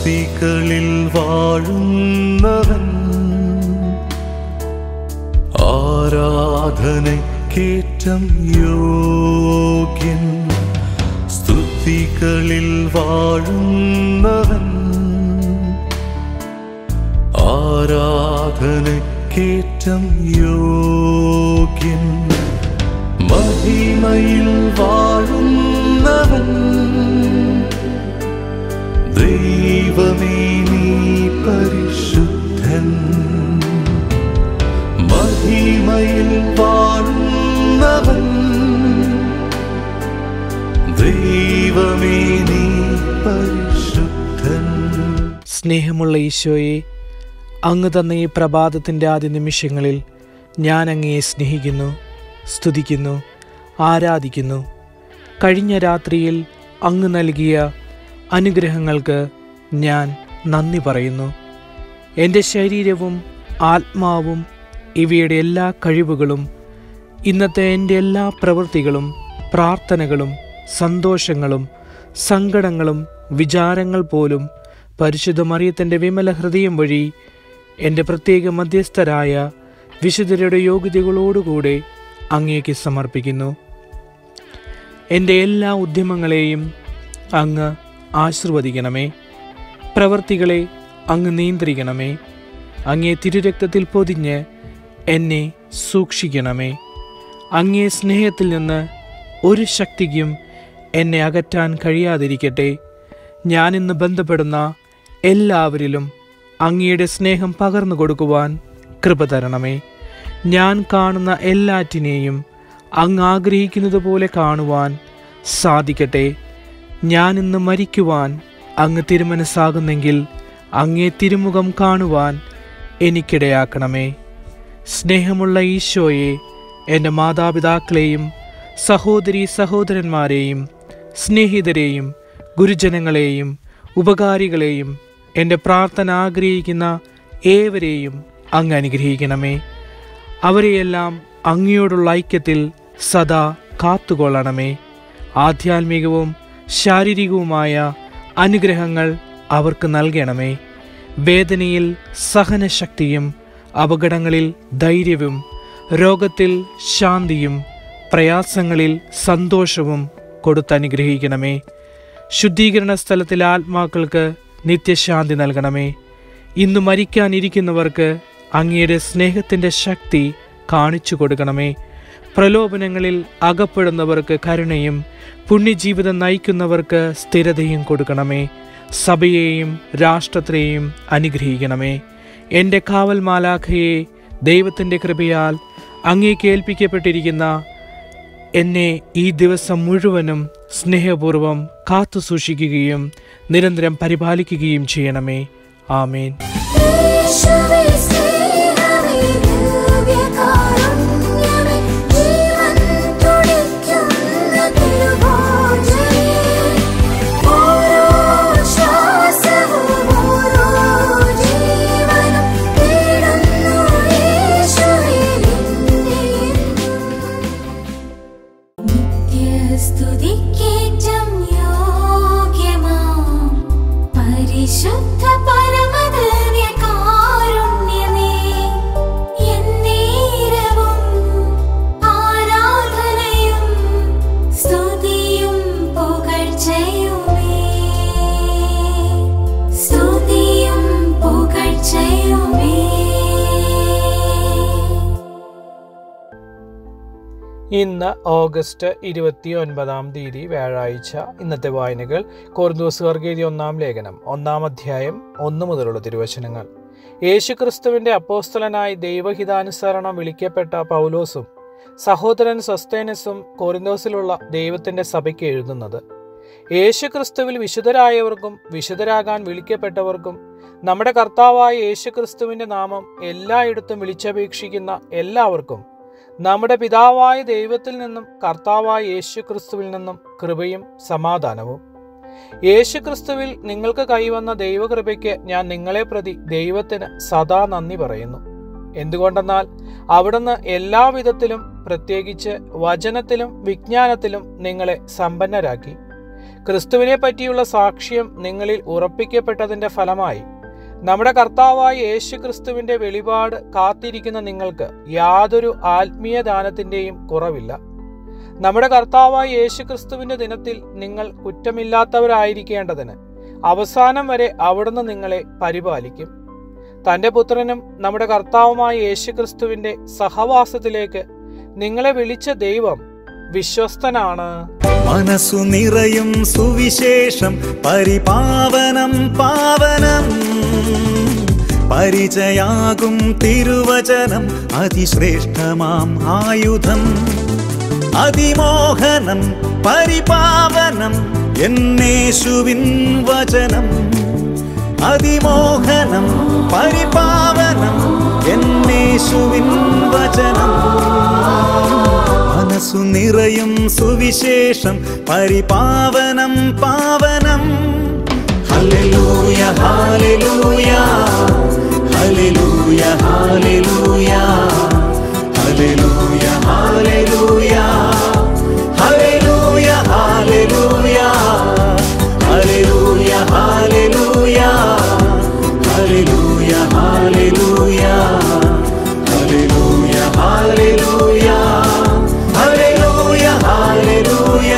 സ്തുതികളിൽ വാഴുന്നവൻ ആരാധനക്കേറ്റം യോഗ്യൻ സ്തുതികളിൽ വാഴുന്നവൻ ആരാധനക്കേറ്റം യോഗ്യൻ മഹിമയിൽ വാഴുന്നവൻ ദൈവമേ നീ പരിശുദ്ധൻ മഹിമയിൽ വാഴുന്നവൻ ദൈവമേ നീ പരിശുദ്ധൻ സ്നേഹമുള്ള ഈശോയെ അങ്ങ് തന്ന ഈ പ്രഭാതത്തിൻ്റെ ആദ്യ നിമിഷങ്ങളിൽ ഞാൻ അങ്ങയെ സ്നേഹിക്കുന്നു സ്തുതിക്കുന്നു ആരാധിക്കുന്നു കഴിഞ്ഞ രാത്രിയിൽ അങ്ങ് നൽകിയ അനുഗ്രഹങ്ങൾക്ക് ഞാൻ നന്ദി പറയുന്നു എൻ്റെ ശരീരവും ആത്മാവും ഇവയുടെ എല്ലാ കഴിവുകളും ഇന്നത്തെ എൻ്റെ എല്ലാ പ്രവൃത്തികളും പ്രാർത്ഥനകളും സന്തോഷങ്ങളും സങ്കടങ്ങളും വിചാരങ്ങൾ പോലും പരിശുദ്ധ മറിയത്തിൻ്റെ വിമല ഹൃദയം വഴി എൻ്റെ പ്രത്യേക മധ്യസ്ഥരായ വിശുദ്ധരുടെ യോഗ്യതകളോടുകൂടെ അങ്ങേക്ക് സമർപ്പിക്കുന്നു എൻ്റെ എല്ലാ ഉദ്യമങ്ങളെയും അങ്ങ് ആശീർവദിക്കണമേ പ്രവർത്തികളെ അങ്ങ് നിയന്ത്രിക്കണമേ അങ്ങേ തിരുരക്തത്തിൽ പൊതിഞ്ഞ് എന്നെ സൂക്ഷിക്കണമേ അങ്ങേ സ്നേഹത്തിൽ നിന്ന് ഒരു ശക്തിക്കും എന്നെ അകറ്റാൻ കഴിയാതിരിക്കട്ടെ ഞാനിന്ന് ബന്ധപ്പെടുന്ന എല്ലാവരിലും അങ്ങയുടെ സ്നേഹം പകർന്നു കൊടുക്കുവാൻ കൃപ തരണമേ ഞാൻ കാണുന്ന എല്ലാറ്റിനെയും അങ്ങ് ആഗ്രഹിക്കുന്നത് പോലെ കാണുവാൻ സാധിക്കട്ടെ ഞാൻ ഇന്ന് മരിക്കുവാൻ അങ്ങ് തിരുമനസ്സാകുന്നെങ്കിൽ അങ്ങേ തിരുമുഖം കാണുവാൻ എനിക്കിടയാക്കണമേ സ്നേഹമുള്ള ഈശോയെ എൻ്റെ മാതാപിതാക്കളെയും സഹോദരി സഹോദരന്മാരെയും സ്നേഹിതരെയും ഗുരുജനങ്ങളെയും ഉപകാരികളെയും എൻ്റെ പ്രാർത്ഥന ആഗ്രഹിക്കുന്ന ഏവരെയും അങ്ങ് അനുഗ്രഹിക്കണമേ അവരെയെല്ലാം അങ്ങയോടുള്ള ഐക്യത്തിൽ സദാ കാത്തുകൊള്ളണമേ ആധ്യാത്മികവും ശാരീരികവുമായ അനുഗ്രഹങ്ങൾ അവർക്ക് നൽകണമേ വേദനയിൽ സഹനശക്തിയും അപകടങ്ങളിൽ ധൈര്യവും രോഗത്തിൽ ശാന്തിയും പ്രയാസങ്ങളിൽ സന്തോഷവും കൊടുത്തനുഗ്രഹിക്കണമേ ശുദ്ധീകരണ സ്ഥലത്തിലെ ആത്മാക്കൾക്ക് നിത്യശാന്തി നൽകണമേ ഇന്ന് മരിക്കാനിരിക്കുന്നവർക്ക് അങ്ങയുടെ സ്നേഹത്തിൻ്റെ ശക്തി കാണിച്ചു കൊടുക്കണമേ പ്രലോഭനങ്ങളിൽ അകപ്പെടുന്നവർക്ക് കരുണയും പുണ്യജീവിതം നയിക്കുന്നവർക്ക് സ്ഥിരതയും കൊടുക്കണമേ സഭയെയും രാഷ്ട്രത്തെയും അനുഗ്രഹിക്കണമേ എൻ്റെ കാവൽ മാലാഖയെ ദൈവത്തിൻ്റെ കൃപയാൽ അങ്ങേക്ക് ഏൽപ്പിക്കപ്പെട്ടിരിക്കുന്ന എന്നെ ഈ ദിവസം മുഴുവനും സ്നേഹപൂർവം കാത്തു സൂക്ഷിക്കുകയും നിരന്തരം പരിപാലിക്കുകയും ചെയ്യണമേ ആമേൻ യേശുവേ സ്നേഹമേ ദിവ്യകാരുണ്യമേ ജീവൻ തുടിക്കുന്ന തിരുഭോജനേ ഓരോ ശ്വാസവും ഓരോ ജീവനും തേടുന്നു യേശുവേ നിന്നെ നിത്യസ്തുതിക്കേറ്റം യോഗ്യമാം പരിശുദ്ധ പരമദിവ്യകാരുണ്യമേ എന്നേരവും ആരാധനയും സ്തുതിയും പുകഴ്ചയുമേ സ്തുതിയും പുകഴ്ചയുമേ ഇന്ന് ഓഗസ്റ്റ് ഇരുപത്തി ഒൻപതാം തീയതി വ്യാഴാഴ്ച ഇന്നത്തെ വായനകൾ കോർദോസുകാർക്ക് എഴുതിയ ഒന്നാം ലേഖനം ഒന്നാം അധ്യായം ഒന്ന് മുതലുള്ള തിരുവചനങ്ങൾ യേശുക്രിസ്തുവിന്റെ അപ്പോസ്തലനായി ദൈവഹിതാനുസരണം വിളിക്കപ്പെട്ട പൗലോസും സഹോദരൻ സസ്തേനസും കോറിന്തോസിലുള്ള ദൈവത്തിന്റെ സഭയ്ക്ക് എഴുതുന്നത് യേശുക്രിസ്തുവിൽ വിശുദ്ധരായവർക്കും വിശുദ്ധരാകാൻ വിളിക്കപ്പെട്ടവർക്കും നമ്മുടെ കർത്താവായ യേശുക്രിസ്തുവിന്റെ നാമം എല്ലായിടത്തും വിളിച്ചപേക്ഷിക്കുന്ന എല്ലാവർക്കും നമ്മുടെ പിതാവായ ദൈവത്തിൽ നിന്നും കർത്താവായ യേശുക്രിസ്തുവിൽ നിന്നും കൃപയും സമാധാനവും യേശുക്രിസ്തുവിൽ നിങ്ങൾക്ക് കൈവന്ന ദൈവകൃപയ്ക്ക് ഞാൻ നിങ്ങളെ പ്രതി ദൈവത്തിന് സദാ നന്ദി പറയുന്നു എന്തുകൊണ്ടെന്നാൽ അവിടുന്ന് എല്ലാവിധത്തിലും പ്രത്യേകിച്ച് വചനത്തിലും വിജ്ഞാനത്തിലും നിങ്ങളെ സമ്പന്നരാക്കി ക്രിസ്തുവിനെ പറ്റിയുള്ള സാക്ഷ്യം നിങ്ങളിൽ ഉറപ്പിക്കപ്പെട്ടതിന്റെ ഫലമായി നമ്മുടെ കർത്താവായ യേശു ക്രിസ്തുവിന്റെ വെളിപാട് കാത്തിരിക്കുന്ന നിങ്ങൾക്ക് യാതൊരു ആത്മീയ ദാനത്തിന്റെയും കുറവില്ല നമ്മുടെ കർത്താവായ യേശു ക്രിസ്തുവിന്റെ ദിനത്തിൽ നിങ്ങൾ കുറ്റമില്ലാത്തവരായിരിക്കേണ്ടതിന് അവസാനം വരെ അവിടുന്ന് നിങ്ങളെ പരിപാലിക്കും തന്റെ പുത്രനും നമ്മുടെ കർത്താവുമായ യേശു ക്രിസ്തുവിന്റെ സഹവാസത്തിലേക്ക് നിങ്ങളെ വിളിച്ച ദൈവം വിശ്വസ്തനാണ് മനസ്സു നിറയും സുവിശേഷം പരിപാവനം പാവനം പരിചയാകും തിരുവചനം അതിശ്രേഷ്ഠമാം ആയുധം അതിമോഹനം പരിപാവനം എന്നേശുവിൻ വചനം അതിമോഹനം പരിപാവനം എന്നേശുവിൻ വചനം മനസ്സു നിറയും സുവിശേഷം പരിപാവനം പാവനം ഹല്ലേലൂയ ഹല്ലേലൂയ ഹല്ലേലൂയ ഹല്ലേലൂയ ഹല്ലേലൂയ ഹല്ലേലൂയ ഹല്ലേലൂയ ഹല്ലേലൂയ ഹല്ലേലൂയ ഹല്ലേലൂയ ഹല്ലേലൂയ ഹല്ലേലൂയ ഹല്ലേലൂയ ഹല്ലേലൂയ ഹല്ലേലൂയ ഹല്ലേലൂയ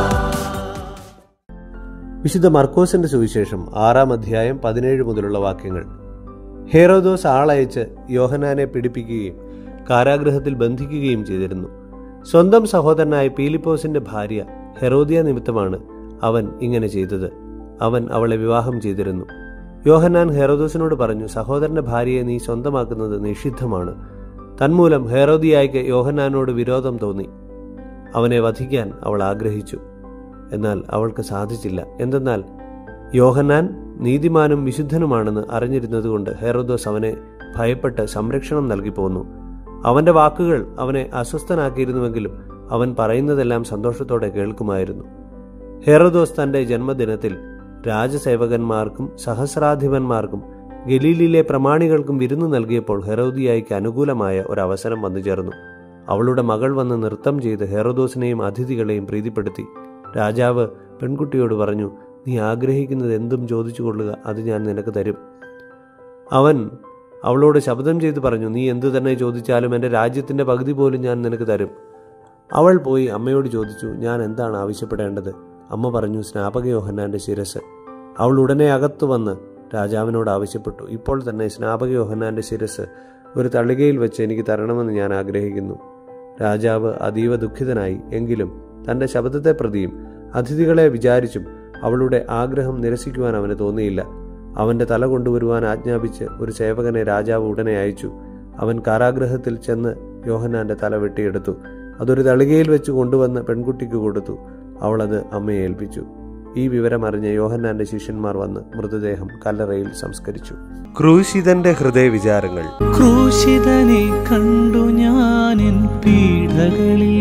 വിശുദ്ധ മർക്കോസിന്റെ സുവിശേഷം ആറാം അധ്യായം പതിനേഴ് മുതലുള്ള വാക്യങ്ങൾ ഹേറോദോസ് ആളയച്ച് യോഹനാനെ പിടിപ്പിക്കുകയും കാരാഗൃഹത്തിൽ ബന്ധിക്കുകയും ചെയ്തിരുന്നു സ്വന്തം സഹോദരനായ പീലിപ്പോസിന്റെ ഭാര്യ ഹെറോദിയ നിമിത്തമാണ് അവൻ ഇങ്ങനെ ചെയ്തത് അവൻ അവളെ വിവാഹം ചെയ്തിരുന്നു യോഹന്നാൻ ഹെറോദോസിനോട് പറഞ്ഞു സഹോദരന്റെ ഭാര്യയെ നീ സ്വന്തമാക്കുന്നത് നിഷിദ്ധമാണ് തന്മൂലം ഹെറോദിയായ്ക്ക് യോഹന്നാനോട് വിരോധം തോന്നി അവനെ വധിക്കാൻ അവൾ ആഗ്രഹിച്ചു എന്നാൽ അവൾക്ക് സാധിച്ചില്ല എന്തെന്നാൽ യോഹന്നാൻ നീതിമാനും വിശുദ്ധനുമാണെന്ന് അറിഞ്ഞിരുന്നതുകൊണ്ട് ഹെറോദോസ് അവനെ ഭയപ്പെട്ട് സംരക്ഷണം നൽകി പോന്നു അവന്റെ വാക്കുകൾ അവനെ അസ്വസ്ഥനാക്കിയിരുന്നുവെങ്കിലും അവൻ പറയുന്നതെല്ലാം സന്തോഷത്തോടെ കേൾക്കുമായിരുന്നു ഹെറോദോസ് തന്റെ ജന്മദിനത്തിൽ രാജസേവകന്മാർക്കും സഹസ്രാധിപന്മാർക്കും ഗലീലിലെ പ്രമാണികൾക്കും വിരുന്നു നൽകിയപ്പോൾ ഹെറോദിയായിക്ക് അനുകൂലമായ ഒരവസരം വന്നു ചേർന്നു അവളുടെ മകൾ വന്ന് നൃത്തം ചെയ്ത് ഹെറോദോസിനെയും അതിഥികളെയും പ്രീതിപ്പെടുത്തി രാജാവ് പെൺകുട്ടിയോട് പറഞ്ഞു നീ ആഗ്രഹിക്കുന്നത് എന്തും ചോദിച്ചു കൊള്ളുക അത് ഞാൻ നിനക്ക് തരും അവൻ അവളോട് ശബ്ദം ചെയ്ത് പറഞ്ഞു നീ എന്തു തന്നെ ചോദിച്ചാലും എൻ്റെ രാജ്യത്തിൻ്റെ പകുതി പോലും ഞാൻ നിനക്ക് തരും അവൾ പോയി അമ്മയോട് ചോദിച്ചു ഞാൻ എന്താണ് ആവശ്യപ്പെടേണ്ടത് അമ്മ പറഞ്ഞു സ്നാപക യോഹന്നാന്റെ ശിരസ് അവൾ ഉടനെ അകത്തു വന്ന് രാജാവിനോട് ആവശ്യപ്പെട്ടു ഇപ്പോൾ തന്നെ സ്നാപക യോഹന്നാന്റെ ശിരസ് ഒരു തളികയിൽ വെച്ച് എനിക്ക് തരണമെന്ന് ഞാൻ ആഗ്രഹിക്കുന്നു രാജാവ് അതീവ ദുഃഖിതനായി എങ്കിലും തന്റെ ശബ്ദത്തെ പ്രതിയും അതിഥികളെ വിചാരിച്ചും അവളുടെ ആഗ്രഹം നിരസിക്കുവാൻ അവന് തോന്നിയില്ല അവന്റെ തല കൊണ്ടുവരുവാൻ ആജ്ഞാപിച്ച് ഒരു സേവകനെ രാജാവ് ഉടനെ അയച്ചു അവൻ കാരാഗ്രഹത്തിൽ ചെന്ന് യോഹന്നാന്റെ തല വെട്ടിയെടുത്തു അതൊരു തളികയിൽ വെച്ച് കൊണ്ടുവന്ന് പെൺകുട്ടിക്ക് കൊടുത്തു അവൾ അത് അമ്മയെ ഏൽപ്പിച്ചു ഈ വിവരം അറിഞ്ഞ യോഹന്നാന്റെ ശിഷ്യന്മാർ വന്ന് മൃതദേഹം കല്ലറയിൽ സംസ്കരിച്ചു ക്രൂശിതന്റെ ഹൃദയ വിചാരങ്ങൾ ക്രൂശിതനെ കണ്ടു ഞാനെൻ പീഡകളിൽ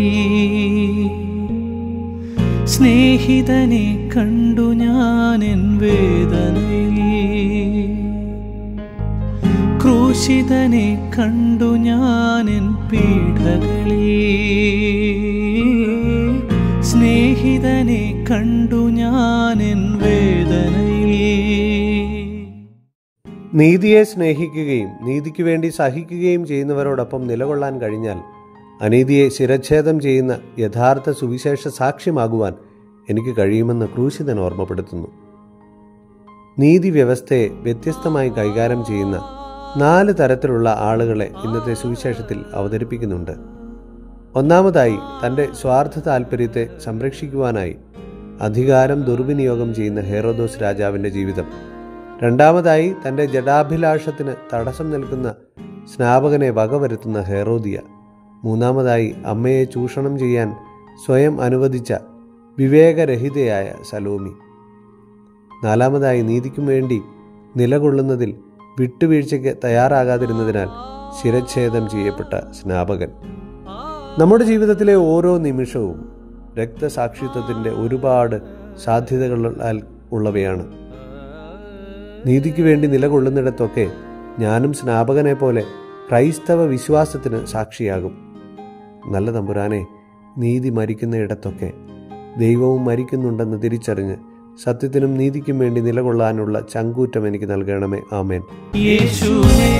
സ്നേഹിതനെ കണ്ടു ഞാനെൻ വേദനയിൽ ക്രൂശിതനെ കണ്ടു ഞാനെൻ പീഡകളിൽ സ്നേഹിതനെ കണ്ടു ഞാനെൻ വേദനയിൽ നീതിയെ സ്നേഹിക്കുകയും നീതിക്ക് വേണ്ടി സഹിക്കുകയും ചെയ്യുന്നവരോടൊപ്പം നിലകൊള്ളാൻ കഴിഞ്ഞാൽ അനീതിയെ ശിരച്ഛേദം ചെയ്യുന്ന യഥാർത്ഥ സുവിശേഷ സാക്ഷ്യമാകുവാൻ എനിക്ക് കഴിയുമെന്ന് ക്രൂശിതൻ ഓർമ്മപ്പെടുത്തുന്നു നീതി വ്യവസ്ഥയെ വ്യത്യസ്തമായി കൈകാര്യം ചെയ്യുന്ന നാല് തരത്തിലുള്ള ആളുകളെ ഇന്നത്തെ സുവിശേഷത്തിൽ അവതരിപ്പിക്കുന്നുണ്ട് ഒന്നാമതായി തൻ്റെ സ്വാർത്ഥ താൽപ്പര്യത്തെ സംരക്ഷിക്കുവാനായി അധികാരം ദുർവിനിയോഗം ചെയ്യുന്ന ഹേറോദോസ് രാജാവിൻ്റെ ജീവിതം രണ്ടാമതായി തൻ്റെ ജഡാഭിലാഷത്തിന് തടസ്സം നിൽക്കുന്ന സ്നാപകനെ വകവരുത്തുന്ന ഹെറോദിയ മൂന്നാമതായി അമ്മയെ ചൂഷണം ചെയ്യാൻ സ്വയം അനുവദിച്ച വിവേകരഹിതയായ സലോമി നാലാമതായി നീതിക്കും വേണ്ടി നിലകൊള്ളുന്നതിൽ വിട്ടുവീഴ്ചയ്ക്ക് തയ്യാറാകാതിരുന്നതിനാൽ ശിരച്ഛേദം ചെയ്യപ്പെട്ട സ്നാപകൻ നമ്മുടെ ജീവിതത്തിലെ ഓരോ നിമിഷവും രക്തസാക്ഷിത്വത്തിൻ്റെ ഒരുപാട് സാധ്യതകളാൽ ഉള്ളവയാണ് നീതിക്ക് വേണ്ടി നിലകൊള്ളുന്നിടത്തൊക്കെ ഞാനും സ്നാപകനെ പോലെ ക്രൈസ്തവ വിശ്വാസത്തിന് സാക്ഷിയാകും നല്ല തമ്പുരാനെ നീതി മരിക്കുന്നിടത്തൊക്കെ ദൈവവും മരിക്കുന്നുണ്ടെന്ന് തിരിച്ചറിഞ്ഞ് സത്യത്തിനും നീതിക്കും വേണ്ടി നിലകൊള്ളാനുള്ള ചങ്കൂറ്റം എനിക്ക് നൽകണമേ ആമേൻ യേശുവേ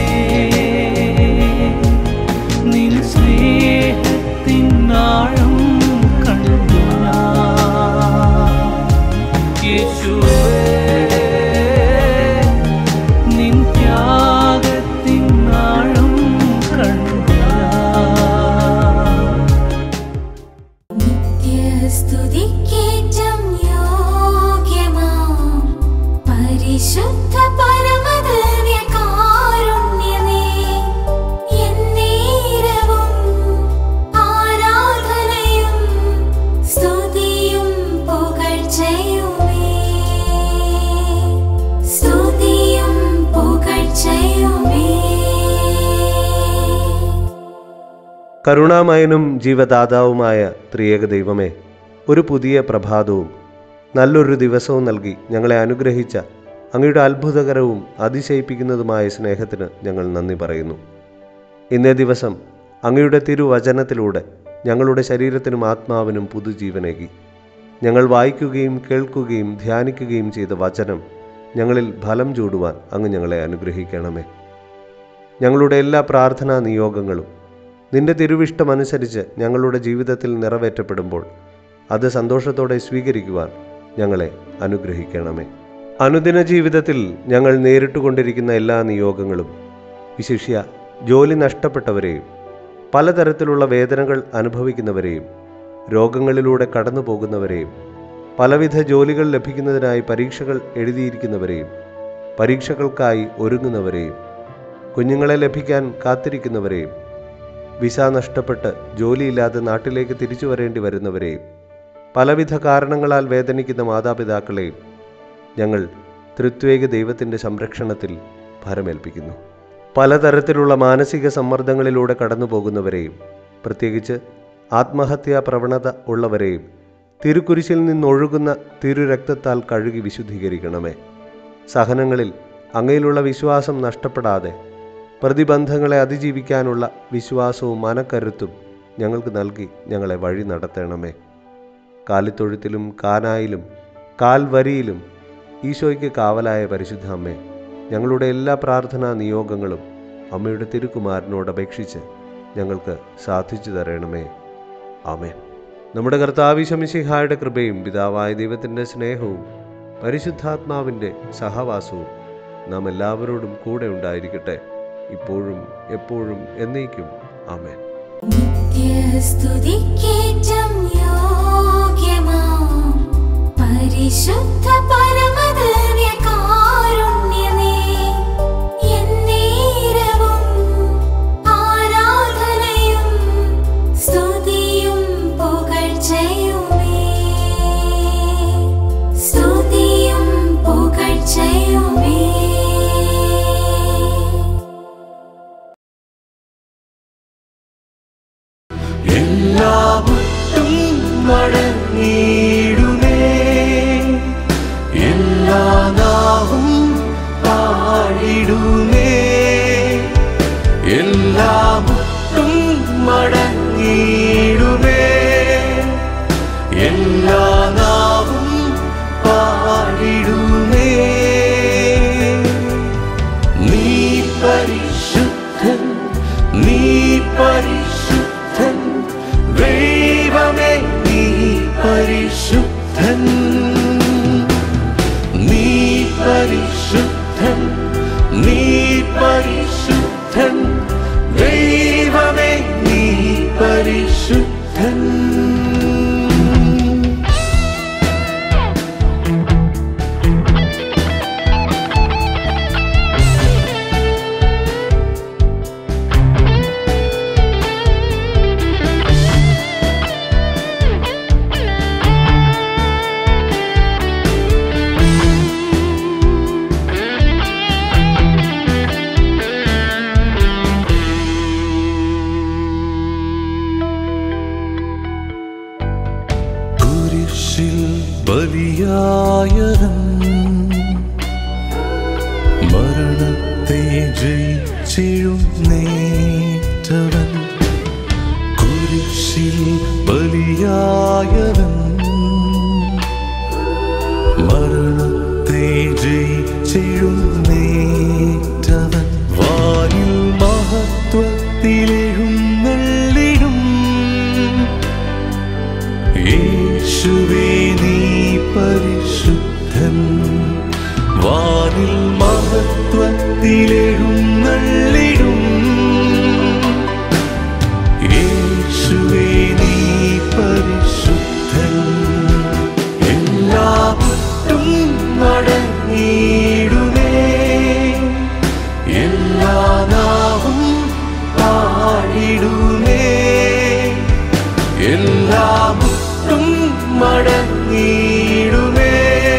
നിൻ സ്നേഹത്തിൻ ആഴം കണ്ടു ഞാൻ. യേശുവേ നിൻ ത്യാഗത്തിൻ ആഴം കണ്ടു ഞാൻ. നിത്യസ്തുതിക്കേറ്റം യോഗ്യമാം പരിശുദ്ധ പരമദിവ്യകാരുണ്യമേ, എന്നേരവും ആരാധനയും സ്തുതിയും പുകഴ്ചയുമേ. സ്തുതിയും പുകഴ്ചയുമേ കരുണാമയനും ജീവദാതാവുമായ ത്രിയേക ദൈവമേ ഒരു പുതിയ പ്രഭാതവും നല്ലൊരു ദിവസവും നൽകി ഞങ്ങളെ അനുഗ്രഹിച്ച അങ്ങയുടെ അത്ഭുതകരവും അതിശയിപ്പിക്കുന്നതുമായ സ്നേഹത്തിന് ഞങ്ങൾ നന്ദി പറയുന്നു ഇന്നേ ദിവസം അങ്ങയുടെ തിരുവചനത്തിലൂടെ ഞങ്ങളുടെ ശരീരത്തിനും ആത്മാവിനും പുതുജീവനേകി ഞങ്ങൾ വായിക്കുകയും കേൾക്കുകയും ധ്യാനിക്കുകയും ചെയ്ത വചനം ഞങ്ങളിൽ ഫലം ചൂടുവാൻ അങ്ങ് ഞങ്ങളെ അനുഗ്രഹിക്കണമേ ഞങ്ങളുടെ എല്ലാ പ്രാർത്ഥനാ നിയോഗങ്ങളും നിന്റെ തിരുവിഷ്ടമനുസരിച്ച് ഞങ്ങളുടെ ജീവിതത്തിൽ നിറവേറ്റപ്പെടുമ്പോൾ അത് സന്തോഷത്തോടെ സ്വീകരിക്കുവാൻ ഞങ്ങളെ അനുഗ്രഹിക്കണമേ അനുദിന ജീവിതത്തിൽ ഞങ്ങൾ നേരിട്ടുകൊണ്ടിരിക്കുന്ന എല്ലാ നിയോഗങ്ങളും വിശിഷ്യ ജോലി നഷ്ടപ്പെട്ടവരെയും പലതരത്തിലുള്ള വേദനകൾ അനുഭവിക്കുന്നവരെയും രോഗങ്ങളിലൂടെ കടന്നു പോകുന്നവരെയും പലവിധ ജോലികൾ ലഭിക്കുന്നതിനായി പരീക്ഷകൾ എഴുതിയിരിക്കുന്നവരെയും പരീക്ഷകൾക്കായി ഒരുങ്ങുന്നവരെയും കുഞ്ഞുങ്ങളെ ലഭിക്കാൻ കാത്തിരിക്കുന്നവരെയും വിസ നഷ്ടപ്പെട്ട് ജോലിയില്ലാതെ നാട്ടിലേക്ക് തിരിച്ചു വരേണ്ടി വരുന്നവരെയും പലവിധ കാരണങ്ങളാൽ വേദനിക്കുന്ന മാതാപിതാക്കളെയും ഞങ്ങൾ തൃത്വേക ദൈവത്തിൻ്റെ സംരക്ഷണത്തിൽ ഭരമേൽപ്പിക്കുന്നു പലതരത്തിലുള്ള മാനസിക സമ്മർദ്ദങ്ങളിലൂടെ കടന്നു പോകുന്നവരെയും പ്രത്യേകിച്ച് ആത്മഹത്യാ പ്രവണത ഉള്ളവരെയും തിരുക്കുരിശിൽ നിന്നൊഴുകുന്ന തിരുരക്തത്താൽ കഴുകി വിശുദ്ധീകരിക്കണമേ സഹനങ്ങളിൽ അങ്ങയിലുള്ള വിശ്വാസം നഷ്ടപ്പെടാതെ പ്രതിബന്ധങ്ങളെ അതിജീവിക്കാനുള്ള വിശ്വാസവും മനക്കരുത്തും ഞങ്ങൾക്ക് നൽകി ഞങ്ങളെ വഴി നടത്തണമേ കാലിത്തൊഴുത്തിലും കാനായിലും കാൽവരിയിലും ഈശോയ്ക്ക് കാവലായ പരിശുദ്ധ അമ്മേ ഞങ്ങളുടെ എല്ലാ പ്രാർത്ഥനാ നിയോഗങ്ങളും അമ്മയുടെ തിരുക്കുമാരനോട് അപേക്ഷിച്ച് ഞങ്ങൾക്ക് സാധിച്ചു തരണമേ ആമേൻ നമ്മുടെ കർത്താവിശമിശിഹായുടെ കൃപയും പിതാവായ ദൈവത്തിൻ്റെ സ്നേഹവും പരിശുദ്ധാത്മാവിൻ്റെ സഹവാസവും നാം എല്ലാവരോടും കൂടെ ഉണ്ടായിരിക്കട്ടെ ഇപ്പോഴും എപ്പോഴും എന്നേക്കും ആമേൻ നിത്യസ്തുതിക്കേറ്റം യോഗ്യമാം പരിശുദ്ധ പരമദിവ്യകാരുണ്യമേ, എന്നേരവും ആരാധനയും സ്തുതിയും പുകഴ്ചയുമേ. സ്തുതിയും പുകഴ്ചയുമേ എല്ലാവട്ടും മടങ്ങിയിടുമേ എല്ലാ നാവും പാടിടുമേ എല്ലാവട്ടും മടങ്ങിയിടുമേ എല്ലാ നാവും പാടിടുമേ നീ പരിശുദ്ധൻ നീ പരിശുദ്ധൻ ദൈവമേ നീ പരിശുദ്ധൻ നീ പരിശുദ്ധൻ നീ പരിശുദ്ധൻ ദൈവമേ നീ പരിശുദ്ധൻ കുരിശിൽ ബലിയായവൻ മരണത്തെ ജയിച്ചെഴുന്നേറ്റവൻ കുരിശിൽ ബലിയായവൻ മഹത്വത്തിലെഴുന്നള്ളിടും യേശുവേ നീ പരിശുദ്ധൻ എല്ലാ മുട്ടും മടങ്ങിയിടുമേ എല്ലാ നാവും പാടിടുമേ എല്ലാ മുട്ടും മടങ്ങിയിടുമേ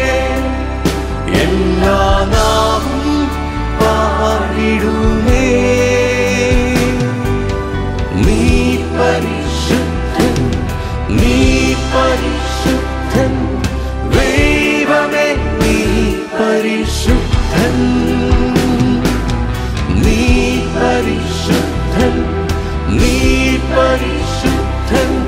എല്ലാ നാവും പാടിടുമേ നീ പരിശുദ്ധൻ നീ പരിശുദ്ധൻ ദൈവമേ നീ പരിശുദ്ധൻ നീ പരിശുദ്ധൻ നീ പരിശുദ്ധൻ